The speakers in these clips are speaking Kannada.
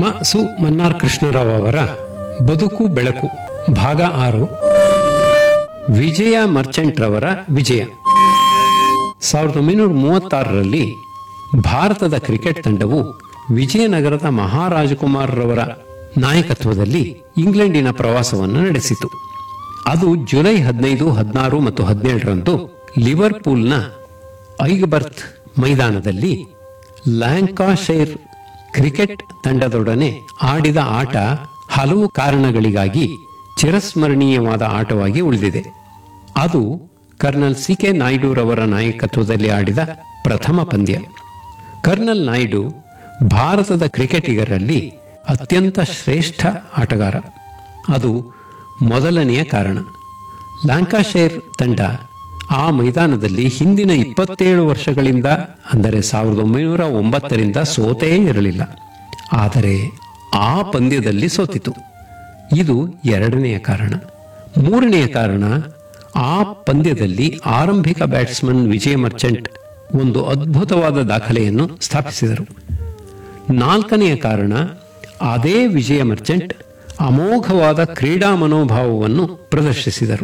ಮ ಸು ಮನ್ನಾರ್ ಕೃಷ್ಣರಾವ್ ಅವರ ಬದುಕು ಬೆಳಕು ಭಾಗ ಆರು ವಿಜಯ ಮರ್ಚೆಂಟ್ ರವರ ವಿಜಯ ಸಾವಿರದ ಒಂಬೈನೂರ ಮೂವತ್ತಾರರಲ್ಲಿ ಭಾರತದ ಕ್ರಿಕೆಟ್ ತಂಡವು ವಿಜಯನಗರದ ಮಹಾರಾಜಕುಮಾರ್ ರವರ ನಾಯಕತ್ವದಲ್ಲಿ ಇಂಗ್ಲೆಂಡಿನ ಪ್ರವಾಸವನ್ನು ನಡೆಸಿತು ಅದು ಜುಲೈ ಹದಿನೈದು ಹದಿನಾರು ಮತ್ತು ಹದಿನೇಳರಂದು ಲಿವರ್ಪೂಲ್ನ ಐಗ್ಬರ್ತ್ ಮೈದಾನದಲ್ಲಿ ಲ್ಯಾಂಕಾಶೈರ್ ಕ್ರಿಕೆಟ್ ತಂಡದೊಡನೆ ಆಡಿದ ಆಟ ಹಲವು ಕಾರಣಗಳಿಗಾಗಿ ಚಿರಸ್ಮರಣೀಯವಾದ ಆಟವಾಗಿ ಉಳಿದಿದೆ ಅದು ಕರ್ನಲ್ ಸಿ ಕೆ ನಾಯ್ಡುರವರ ನಾಯಕತ್ವದಲ್ಲಿ ಆಡಿದ ಪ್ರಥಮ ಪಂದ್ಯ ಕರ್ನಲ್ ನಾಯ್ಡು ಭಾರತದ ಕ್ರಿಕೆಟಿಗರಲ್ಲಿ ಅತ್ಯಂತ ಶ್ರೇಷ್ಠ ಆಟಗಾರ ಅದು ಮೊದಲನೆಯ ಕಾರಣ ಲ್ಯಾಂಕಾಶೈರ್ ತಂಡ ಆ ಮೈದಾನದಲ್ಲಿ ಹಿಂದಿನ ಇಪ್ಪತ್ತೇಳು ವರ್ಷಗಳಿಂದ ಅಂದರೆ ಸಾವಿರದ ಒಂಬೈನೂರ ಒಂಬತ್ತರಿಂದ ಸೋತೇ ಇರಲಿಲ್ಲ ಆದರೆ ಆ ಪಂದ್ಯದಲ್ಲಿ ಸೋತಿತು ಇದು ಎರಡನೆಯ ಕಾರಣ ಮೂರನೆಯ ಕಾರಣ ಆ ಪಂದ್ಯದಲ್ಲಿ ಆರಂಭಿಕ ಬ್ಯಾಟ್ಸ್ಮನ್ ವಿಜಯ್ ಮರ್ಚೆಂಟ್ ಒಂದು ಅದ್ಭುತವಾದ ದಾಖಲೆಯನ್ನು ಸ್ಥಾಪಿಸಿದರು ನಾಲ್ಕನೆಯ ಕಾರಣ ಅದೇ ವಿಜಯ ಮರ್ಚೆಂಟ್ ಅಮೋಘವಾದ ಕ್ರೀಡಾ ಮನೋಭಾವವನ್ನು ಪ್ರದರ್ಶಿಸಿದರು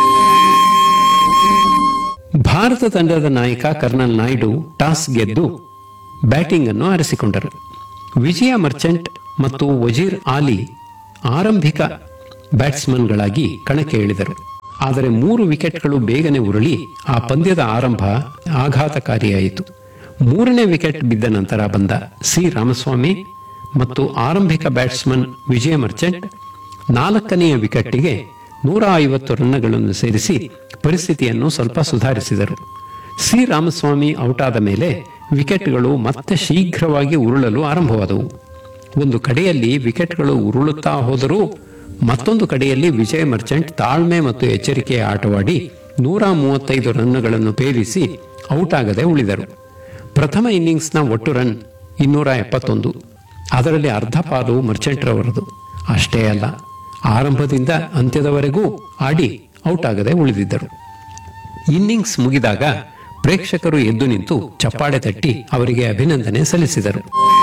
ಭಾರತ ತಂಡದ ನಾಯಕ ಕರ್ನಲ್ ನಾಯ್ಡು ಟಾಸ್ ಗೆದ್ದು ಬ್ಯಾಟಿಂಗ್ ಅನ್ನು ಆರಿಸಿಕೊಂಡರು ವಿಜಯ ಮರ್ಚೆಂಟ್ ಮತ್ತು ವಜೀರ್ ಆಲಿ ಆರಂಭಿಕ ಬ್ಯಾಟ್ಸ್ಮನ್ಗಳಾಗಿ ಕಣಕ್ಕೆ ಇಳಿದರು ಆದರೆ ಮೂರು ವಿಕೆಟ್ಗಳು ಬೇಗನೆ ಉರುಳಿ ಆ ಪಂದ್ಯದ ಆರಂಭ ಆಘಾತಕಾರಿಯಾಯಿತು ಮೂರನೇ ವಿಕೆಟ್ ಬಿದ್ದ ನಂತರ ಬಂದ ಸಿ ರಾಮಸ್ವಾಮಿ ಮತ್ತು ಆರಂಭಿಕ ಬ್ಯಾಟ್ಸ್ಮನ್ ವಿಜಯ ಮರ್ಚೆಂಟ್ ನಾಲ್ಕನೆಯ ವಿಕೆಟ್ಗೆ ನೂರ ಐವತ್ತು ರನ್ಗಳನ್ನು ಸೇರಿಸಿ ಪರಿಸ್ಥಿತಿಯನ್ನು ಸ್ವಲ್ಪ ಸುಧಾರಿಸಿದರು ಸಿ ರಾಮಸ್ವಾಮಿ ಔಟಾದ ಮೇಲೆ ವಿಕೆಟ್ಗಳು ಮತ್ತೆ ಶೀಘ್ರವಾಗಿ ಉರುಳಲು ಆರಂಭವಾದವು ಒಂದು ಕಡೆಯಲ್ಲಿ ವಿಕೆಟ್ಗಳು ಉರುಳುತ್ತಾ ಹೋದರೂ ಮತ್ತೊಂದು ಕಡೆಯಲ್ಲಿ ವಿಜಯ್ ಮರ್ಚೆಂಟ್ ತಾಳ್ಮೆ ಮತ್ತು ಎಚ್ಚರಿಕೆಯ ಆಟವಾಡಿ ನೂರ ಮೂವತ್ತೈದು ರನ್ನುಗಳನ್ನು ಪೇರಿಸಿ ಔಟ್ ಆಗದೆ ಉಳಿದರು ಪ್ರಥಮ ಇನ್ನಿಂಗ್ಸ್ನ ಒಟ್ಟು ರನ್ ಇನ್ನೂರ ಎಪ್ಪತ್ತೊಂದು ಅದರಲ್ಲಿ ಅರ್ಧ ಪಾಲು ಮರ್ಚೆಂಟ್ರವರದು ಅಷ್ಟೇ ಅಲ್ಲ ಆರಂಭದಿಂದ ಅಂತ್ಯದವರೆಗೂ ಆಡಿ ಔಟ್ ಆಗದೆ ಉಳಿದಿದ್ದರು ಇನ್ನಿಂಗ್ಸ್ ಮುಗಿದಾಗ ಪ್ರೇಕ್ಷಕರು ಎದ್ದು ನಿಂತು ಚಪ್ಪಾಳೆ ತಟ್ಟಿ ಅವರಿಗೆ ಅಭಿನಂದನೆ ಸಲ್ಲಿಸಿದರು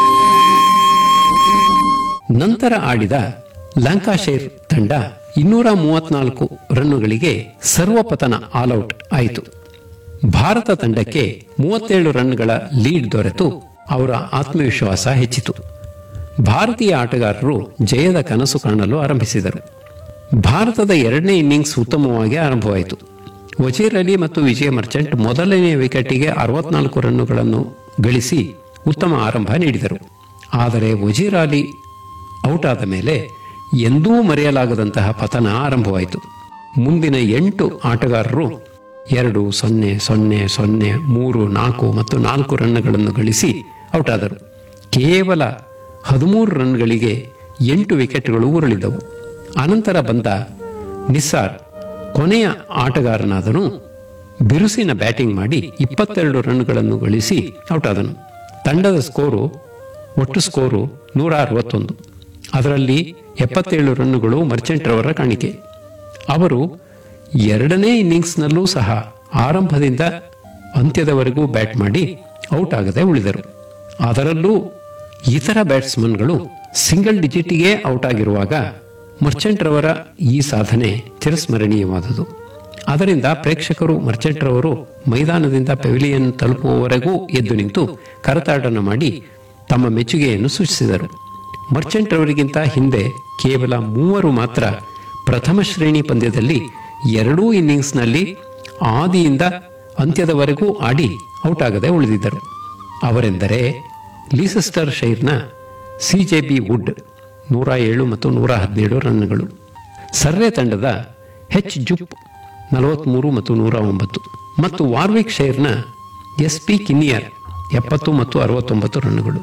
ನಂತರ ಆಡಿದ ಲ್ಯಾಂಕಾಶೈರ್ ತಂಡ ಇನ್ನೂರ ಮೂವತ್ನಾಲ್ಕು ರನ್ನುಗಳಿಗೆ ಸರ್ವಪತನ ಆಲ್ಔಟ್ ಆಯಿತು ಭಾರತ ತಂಡಕ್ಕೆ ಮೂವತ್ತೇಳು ರನ್ಗಳ ಲೀಡ್ ದೊರೆತು ಅವರ ಆತ್ಮವಿಶ್ವಾಸ ಹೆಚ್ಚಿತು ಭಾರತೀಯ ಆಟಗಾರರು ಜಯದ ಕನಸು ಕಾಣಲು ಆರಂಭಿಸಿದರು ಭಾರತದ ಎರಡನೇ ಇನ್ನಿಂಗ್ಸ್ ಉತ್ತಮವಾಗಿ ಆರಂಭವಾಯಿತು ವಜೀರ್ ಅಲಿ ಮತ್ತು ವಿಜಯ ಮರ್ಚೆಂಟ್ ಮೊದಲನೆಯ ವಿಕೆಟಿಗೆ ಅರವತ್ನಾಲ್ಕು ರನ್ನುಗಳನ್ನು ಗಳಿಸಿ ಉತ್ತಮ ಆರಂಭ ನೀಡಿದರು ಆದರೆ ವಜೀರ್ ಅಲಿ ಔಟ್ ಆದ ಮೇಲೆ ಎಂದೂ ಮರೆಯಲಾಗದಂತಹ ಪತನ ಆರಂಭವಾಯಿತು ಮುಂದಿನ ಎಂಟು ಆಟಗಾರರು ಎರಡು ಸೊನ್ನೆ ಸೊನ್ನೆ ಸೊನ್ನೆ ಮೂರು ನಾಲ್ಕು ಮತ್ತು ನಾಲ್ಕು ರನ್ಗಳನ್ನು ಗಳಿಸಿ ಔಟ್ ಆದರು ಕೇವಲ ಹದಿಮೂರು ರನ್ಗಳಿಗೆ ಎಂಟು ವಿಕೆಟ್ಗಳು ಉರುಳಿದವು ಅನಂತರ ಬಂದ ನಿಸ್ಸಾರ್ ಕೊನೆಯ ಆಟಗಾರನಾದನು ಬಿರುಸಿನ ಬ್ಯಾಟಿಂಗ್ ಮಾಡಿ ಇಪ್ಪತ್ತೆರಡು ರನ್ಗಳನ್ನು ಗಳಿಸಿ ಔಟ್ ಆದನು ತಂಡದ ಸ್ಕೋರು ಒಟ್ಟು ಸ್ಕೋರು ನೂರ ಅರವತ್ತೊಂದು ಅದರಲ್ಲಿ ಎಪ್ಪತ್ತೇಳು ರನ್ನುಗಳು ಮರ್ಚೆಂಟ್ರವರ ಕಾಣಿಕೆ ಅವರು ಎರಡನೇ ಇನ್ನಿಂಗ್ಸ್ನಲ್ಲೂ ಸಹ ಆರಂಭದಿಂದ ಅಂತ್ಯದವರೆಗೂ ಬ್ಯಾಟ್ ಮಾಡಿ ಔಟ್ ಆಗದೆ ಉಳಿದರು ಅದರಲ್ಲೂ ಇತರ ಬ್ಯಾಟ್ಸ್ಮನ್ಗಳು ಸಿಂಗಲ್ ಡಿಜಿಟ್ಗೆ ಔಟ್ ಆಗಿರುವಾಗ ಮರ್ಚೆಂಟ್ರವರ ಈ ಸಾಧನೆ ಚಿರಸ್ಮರಣೀಯವಾದುದು ಅದರಿಂದ ಪ್ರೇಕ್ಷಕರು ಮರ್ಚೆಂಟ್ರವರು ಮೈದಾನದಿಂದ ಪೆವಿಲಿಯನ್ ತಲುಪುವವರೆಗೂ ಎದ್ದು ನಿಂತು ಕರತಾಡನ ಮಾಡಿ ತಮ್ಮ ಮೆಚ್ಚುಗೆಯನ್ನು ಸೂಚಿಸಿದರು ಮರ್ಚೆಂಟ್ ಅವರಿಗಿಂತ ಹಿಂದೆ ಕೇವಲ ಮೂವರು ಮಾತ್ರ ಪ್ರಥಮ ಶ್ರೇಣಿ ಪಂದ್ಯದಲ್ಲಿ ಎರಡೂ ಇನ್ನಿಂಗ್ಸ್ನಲ್ಲಿ ಆದಿಯಿಂದ ಅಂತ್ಯದವರೆಗೂ ಆಡಿ ಔಟ್ ಆಗದೆ ಉಳಿದಿದ್ದರು ಅವರೆಂದರೆ ಲೀಸೆಸ್ಟರ್ ಶೈರ್ನ ಸಿಜೆಬಿ ವುಡ್ ನೂರ ಏಳು ಮತ್ತು ನೂರ ಹದಿನೇಳು ರನ್ಗಳು ಸರ್ರೆ ತಂಡದ ಹೆಚ್ ಜುಪ್ ನಲವತ್ಮೂರು ಮತ್ತು ನೂರ ಒಂಬತ್ತು ಮತ್ತು ವಾರ್ವಿಕ್ ಶೈರ್ನ ಎಸ್ ಪಿ ಕಿನ್ನಿಯರ್ ಎಪ್ಪತ್ತು ಮತ್ತು ಅರವತ್ತೊಂಬತ್ತು ರನ್ಗಳು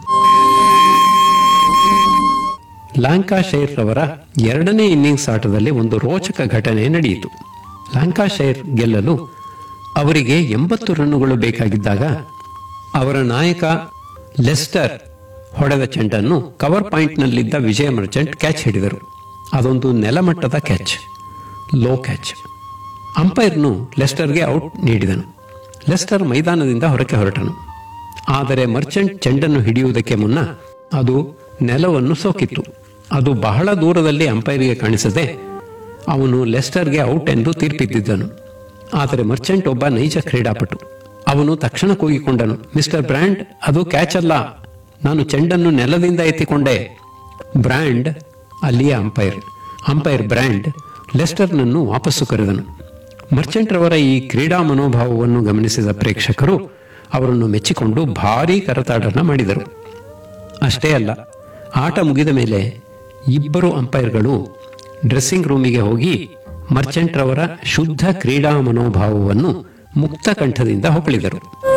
ಲ್ಯಾಂಕಾಶೈರ್ ರವರ ಎರಡನೇ ಇನ್ನಿಂಗ್ಸ್ ಆಟದಲ್ಲಿ ಒಂದು ರೋಚಕ ಘಟನೆ ನಡೆಯಿತು ಲ್ಯಾಂಕಾಶೈರ್ ಗೆಲ್ಲಲು ಅವರಿಗೆ ಎಂಬತ್ತು ರನ್ನುಗಳು ಬೇಕಾಗಿದ್ದಾಗ ಅವರ ನಾಯಕ ಲೆಸ್ಟರ್ ಹೊಡೆದ ಚೆಂಡನ್ನು ಕವರ್ ಪಾಯಿಂಟ್ನಲ್ಲಿದ್ದ ವಿಜಯ ಮರ್ಚೆಂಟ್ ಕ್ಯಾಚ್ ಹಿಡಿದರು ಅದೊಂದು ನೆಲಮಟ್ಟದ ಕ್ಯಾಚ್ ಲೋ ಕ್ಯಾಚ್ ಅಂಪೈರ್ನು ಲೆಸ್ಟರ್ಗೆ ಔಟ್ ನೀಡಿದನು ಲೆಸ್ಟರ್ ಮೈದಾನದಿಂದ ಹೊರಕ್ಕೆ ಹೊರಟನು ಆದರೆ ಮರ್ಚೆಂಟ್ ಚೆಂಡನ್ನು ಹಿಡಿಯುವುದಕ್ಕೆ ಮುನ್ನ ಅದು ನೆಲವನ್ನು ಸೋಕಿತ್ತು ಅದು ಬಹಳ ದೂರದಲ್ಲಿ ಅಂಪೈರ್ಗೆ ಕಾಣಿಸದೆ ಅವನು ಲೆಸ್ಟರ್ಗೆ ಔಟ್ ಎಂದು ತೀರ್ಪಿದ್ದಿದ್ದನು ಆದರೆ ಮರ್ಚೆಂಟ್ ಒಬ್ಬ ನೈಜ ಕ್ರೀಡಾಪಟು ಅವನು ತಕ್ಷಣ ಕೂಗಿಕೊಂಡನು ಮಿಸ್ಟರ್ ಬ್ರ್ಯಾಂಡ್ ಅದು ಕ್ಯಾಚ್ ಅಲ್ಲ ನಾನು ಚೆಂಡನ್ನು ನೆಲದಿಂದ ಎತ್ತಿಕೊಂಡೆ ಬ್ರ್ಯಾಂಡ್ ಅಲ್ಲಿಯ ಅಂಪೈರ್ ಅಂಪೈರ್ ಬ್ರ್ಯಾಂಡ್ ಲೆಸ್ಟರ್ನನ್ನು ವಾಪಸ್ಸು ಕರೆದನು ಮರ್ಚೆಂಟ್ ರವರ ಈ ಕ್ರೀಡಾ ಮನೋಭಾವವನ್ನು ಗಮನಿಸಿದ ಪ್ರೇಕ್ಷಕರು ಅವರನ್ನು ಮೆಚ್ಚಿಕೊಂಡು ಭಾರೀ ಕರತಾಡನ ಮಾಡಿದರು ಅಷ್ಟೇ ಅಲ್ಲ ಆಟ ಮುಗಿದ ಮೇಲೆ ಇಬ್ಬರು ಅಂಪೈರ್ಗಳು ಡ್ರೆಸ್ಸಿಂಗ್ ರೂಮಿಗೆ ಹೋಗಿ ಮರ್ಚೆಂಟ್ ರವರ ಶುದ್ಧ ಕ್ರೀಡಾ ಮನೋಭಾವವನ್ನು ಮುಕ್ತ ಕಂಠದಿಂದ ಹೊಗಳಿದರು